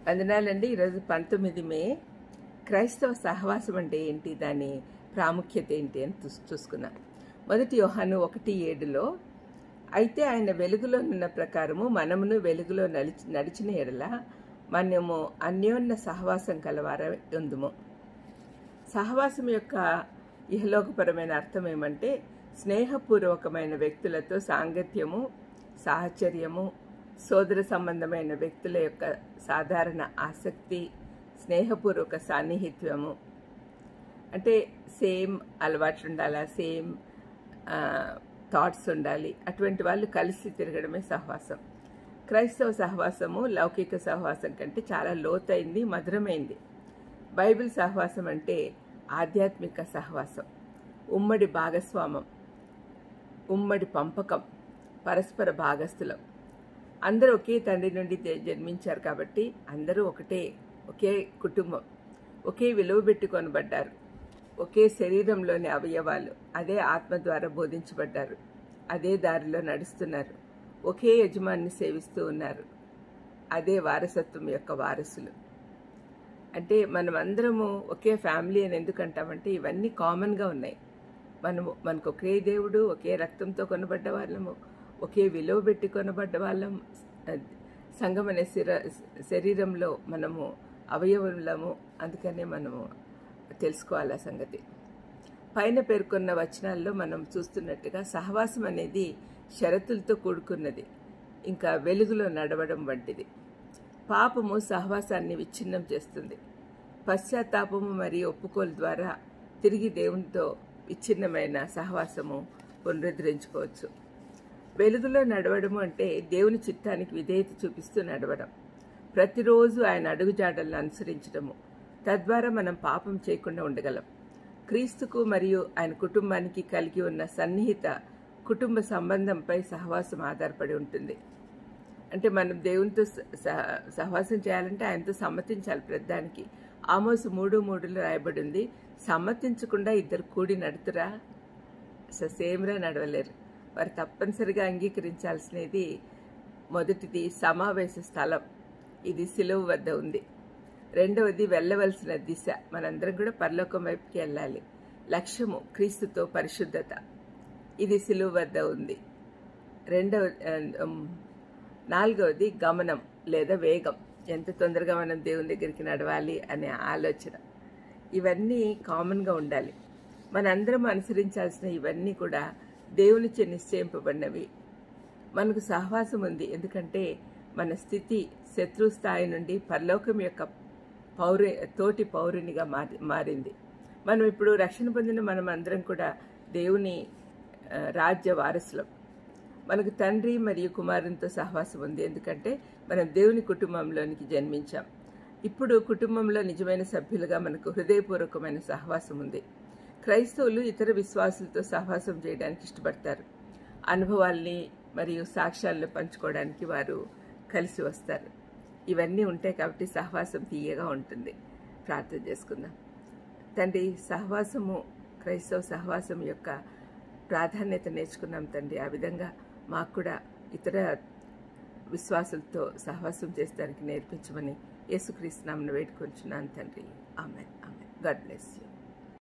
వందనాలండి ఈరోజు పంతొమ్మిది మే క్రైస్తవ సహవాసం అంటే ఏంటి దాని ప్రాముఖ్యత ఏంటి అని చూస్- చూసుకున్నాం మొదటి యోహాను ఒకటి ఏడులో అయితే ఆయన వెలుగులో ఉన్న ప్రకారము మనమును వెలుగులో నడిచి నడిచిన ఎడల మనము అన్యోన్య సహవాసం కలవార ఉందుము సహవాసం యొక్క ఇహలోకపరమైన అర్థం ఏమంటే స్నేహపూర్వకమైన వ్యక్తులతో సాంగత్యము సాహచర్యము సోదర సంబంధమైన వ్యక్తుల యొక్క సాధారణ ఆసక్తి స్నేహపూర్వక సాన్నిహిత్యము అంటే సేమ్ అలవాట్లు ఉండాలా సేమ్ థాట్స్ ఉండాలి అటువంటి వాళ్ళు కలిసి తిరగడమే సహవాసం క్రైస్తవ సహవాసము లౌకిక సహవాసం కంటే చాలా లోతైంది మధురమైంది బైబిల్ సహవాసం అంటే ఆధ్యాత్మిక సహవాసం ఉమ్మడి భాగస్వామం ఉమ్మడి పంపకం పరస్పర భాగస్థులం అందరూ ఒకే తండ్రి నుండి జ- జన్మించారు కాబట్టి అందరూ ఒకటే ఒకే కుటుంబం ఒకే విలువ పెట్టుకొనబడ్డారు ఒకే శరీరంలోని అవయవాలు అదే ఆత్మ ద్వారా బోధించబడ్డారు అదే దారిలో నడుస్తున్నారు ఒకే యజమాన్ని సేవిస్తూ ఉన్నారు అదే వారసత్వం యొక్క వారసులు అంటే మనం అందరము ఒకే ఫ్యామిలీ అని ఎందుకు అంటామంటే ఇవన్నీ కామన్గా ఉన్నాయి మనము మనకు ఒకే దేవుడు ఒకే రక్తంతో కొనబడ్డ వాళ్ళము ఒకే విలువ పెట్టి కొనబడ్డ వాళ్ళం సంఘం అనే శిర శరీరంలో మనము అవయవములము అందుకనే మనము తెలుసుకోవాలి ఆ సంగతి పైన పేర్కొన్న వచనాల్లో మనం చూస్తున్నట్టుగా సహవాసం అనేది షరతులతో కూడుకున్నది ఇంకా వెలుగులో నడవడం వంటిది పాపము సహవాసాన్ని విచ్ఛిన్నం చేస్తుంది పశ్చాత్తాపము మరియు ఒప్పుకోలు ద్వారా తిరిగి దేవునితో విచ్ఛిన్నమైన సహవాసము పునరుద్ధరించుకోవచ్చు వెలుగులో నడవడము అంటే దేవుని చిత్తానికి విధేయత చూపిస్తూ నడవడం ప్రతిరోజు ఆయన అడుగుజాడలను అనుసరించడము తద్వారా మనం పాపం చేయకుండా ఉండగలం క్రీస్తుకు మరియు ఆయన కుటుంబానికి కలిగి ఉన్న సన్నిహిత కుటుంబ సంబంధంపై సహవాసం ఆధారపడి ఉంటుంది అంటే మనం దేవునితో స- సహ- సహవాసం చేయాలంటే ఆయనతో సమ్మతించాలి ప్రతిదానికి ఆమోసు మూడు మూడులో రాయబడి ఉంది సమ్మతించకుండా ఇద్దరు కూడి నడుతురా సేమ్రా నడవలేరు వారు తప్పనిసరిగా అంగీకరించాల్సినది మొదటిది సమావేశ స్థలం ఇది సిలువ వద్ద ఉంది రెండవది వెళ్ళవలసిన దిశ మనందరం కూడా పరలోకం వైపుకి వెళ్ళాలి లక్ష్యము క్రీస్తుతో పరిశుద్ధత ఇది సిలువ వద్ద ఉంది రెండవ ఆ, ఉమ్, నాలుగవది గమనం లేదా వేగం ఎంత తొందరగా మనం దేవుని దగ్గరికి నడవాలి అనే ఆలోచన ఇవన్నీ కామన్గా ఉండాలి మనందరం అనుసరించాల్సిన ఇవన్నీ కూడా దేవునిచే నిశ్చయింపబడినవి మనకు సహవాసం ఉంది ఎందుకంటే మన స్థితి శత్రు స్థాయి నుండి పరలోకం యొక్క పౌరు తోటి పౌరునిగా మారి మారింది మనం ఇప్పుడు రక్షణ పొందిన మనం అందరం కూడా దేవుని ఆ, రాజ్య వారసులం మనకు తండ్రి మరియు కుమారునితో సహవాసం ఉంది ఎందుకంటే మనం దేవుని కుటుంబంలోనికి జన్మించాం ఇప్పుడు కుటుంబంలో నిజమైన సభ్యులుగా మనకు హృదయపూర్వకమైన సహవాసం ఉంది క్రైస్తవులు ఇతర విశ్వాసులతో సహవాసం చేయడానికి ఇష్టపడతారు అనుభవాల్ని మరియు సాక్ష్యాలను పంచుకోవడానికి వారు కలిసి వస్తారు ఇవన్నీ ఉంటాయి కాబట్టి సహవాసం తీయగా ఉంటుంది ప్రార్థన చేసుకుందాం తండ్రి సహవాసము క్రైస్తవ సహవాసం యొక్క ప్రాధాన్యత నేర్చుకున్నాం తండ్రి ఆ విధంగా మాకు కూడా ఇతర విశ్వాసులతో సహవాసం చేసడానికి నేర్పించమని యేసుక్రీస్తు నామను వేడుకొంచున్నాను తండ్రి amen amen God bless you